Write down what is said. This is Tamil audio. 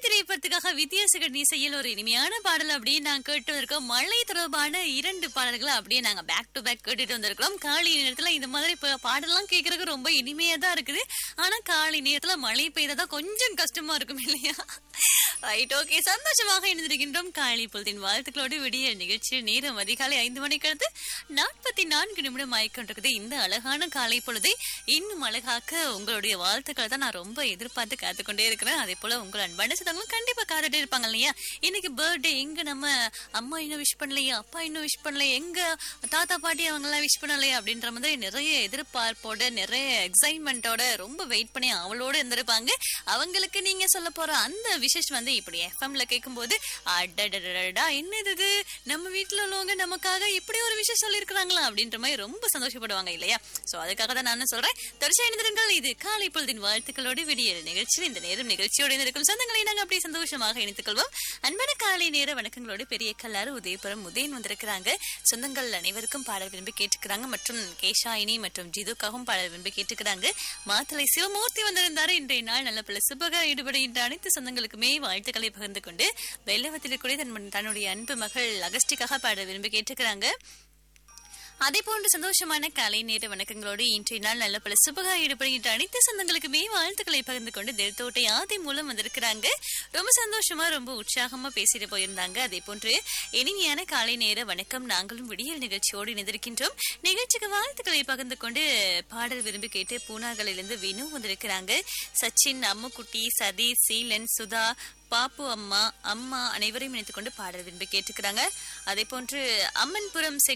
திரைப்படத்துக்காக வித்தியாசகர் இசையில் ஒரு இனிமையான பாடல் அப்படியே நாங்க கேட்டு வந்திருக்கோம் மழை தொடர்பான இரண்டு பாடல்களை அப்படியே நாங்க பேக் டு பேக் கேட்டுட்டு வந்திருக்கிறோம் காலை நேரத்துல இந்த மாதிரி பா- பாடல்லாம் கேட்கறதுக்கு ரொம்ப இனிமையா தான் இருக்குது ஆனா காலை நேரத்துல மழை பெய்ததா கொஞ்சம் கஷ்டமா இருக்கும் இல்லையா ரைட் ஓகே சந்தோஷமாக இணைந்திருக்கின்றோம் காலை பொழுதின் வாழ்த்துக்களோடு விடிய நிகழ்ச்சி நேரம் அதிகாலை ஐந்து மணிக்கு அடுத்து நாற்பத்தி நான்கு நிமிடம் ஆயிக்கொண்டிருக்குது இந்த அழகான காலை பொழுதை இன்னும் அழகாக்க உங்களுடைய வாழ்த்துக்களை தான் நான் ரொம்ப எதிர்பார்த்து காத்துக்கொண்டே இருக்கிறேன் அதே போல உங்கள் அன்பான சித்தங்களும் கண்டிப்பா காத்துட்டே இருப்பாங்க இல்லையா இன்னைக்கு பர்த்டே எங்க நம்ம அம்மா இன்னும் விஷ் பண்ணலையா அப்பா இன்னும் விஷ் பண்ணலையா எங்க தாத்தா பாட்டி அவங்க எல்லாம் விஷ் பண்ணலையா அப்படின்ற மாதிரி நிறைய எதிர்பார்ப்போட நிறைய எக்ஸைட்மெண்ட்டோட ரொம்ப வெயிட் பண்ணி அவளோட இருந்திருப்பாங்க அவங்களுக்கு நீங்க சொல்ல போற அந்த விஷஸ் வந்து இப்படி எஃப்எம்ல கேட்கும்போது அடடடடா என்னது இது நம்ம வீட்ல உள்ளவங்க நமக்காக இப்படி ஒரு விஷயம் சொல்லியிருக்கிறாங்களா அப்படின்ற மாதிரி ரொம்ப சந்தோஷப்படுவாங்க இல்லையா சோ அதுக்காக தான் நான் சொல்றேன் தொடர்ச்சி இணைந்திருங்கள் இது காலை பொழுதின் வாழ்த்துக்களோடு விடியல் நிகழ்ச்சி இந்த நேரம் நிகழ்ச்சியோடு இருக்கும் சொந்தங்களை நாங்க அப்படியே சந்தோஷமாக இணைத்துக் கொள்வோம் அன்பான காலை நேர வணக்கங்களோடு பெரிய கல்லாறு உதயபுரம் உதயன் வந்திருக்கிறாங்க சொந்தங்கள் அனைவருக்கும் பாடல் விரும்பி கேட்டுக்கிறாங்க மற்றும் கேஷாயினி மற்றும் ஜிதுக்காகவும் பாடல் விரும்பி கேட்டுக்கிறாங்க மாத்தலை சிவமூர்த்தி வந்திருந்தாரு இன்றைய நாள் நல்ல பல சுபக ஈடுபடுகின்ற அனைத்து சொந்தங்களுக்குமே வாழ்த்துக்களை பகிர்ந்து கொண்டு வெள்ளவத்தில் கூட தன் தன்னுடைய அன்பு மகள் அகஸ்டிக்காக பாடல் விரும்பி கேட்டுக்கிறாங்க அதே போன்று சந்தோஷமான காலை நேர வணக்கங்களோடு இன்றைய நாள் நல்ல பல சுபகா ஈடுபடுகின்ற அனைத்து சொந்தங்களுக்குமே வாழ்த்துக்களை பகிர்ந்து கொண்டு தெருத்தோட்டை ஆதி மூலம் வந்திருக்கிறாங்க ரொம்ப சந்தோஷமா ரொம்ப உற்சாகமா பேசிட்டு போயிருந்தாங்க அதே போன்று இனிமையான காலை நேர வணக்கம் நாங்களும் விடியல் நிகழ்ச்சியோடு இணைந்திருக்கின்றோம் நிகழ்ச்சிக்கு வாழ்த்துக்களை பகிர்ந்து கொண்டு பாடல் விரும்பி கேட்டு பூனாகளிலிருந்து வினு வந்திருக்கிறாங்க சச்சின் அம்முக்குட்டி சதீஷ் சீலன் சுதா பாப்பு அம்மா அம்மா அனைவரையும் இணைத்துக் கொண்டு பாடல் விரும்பி கேட்டுக்கிறாங்க அதே போன்று அம்மன்புரம் செங்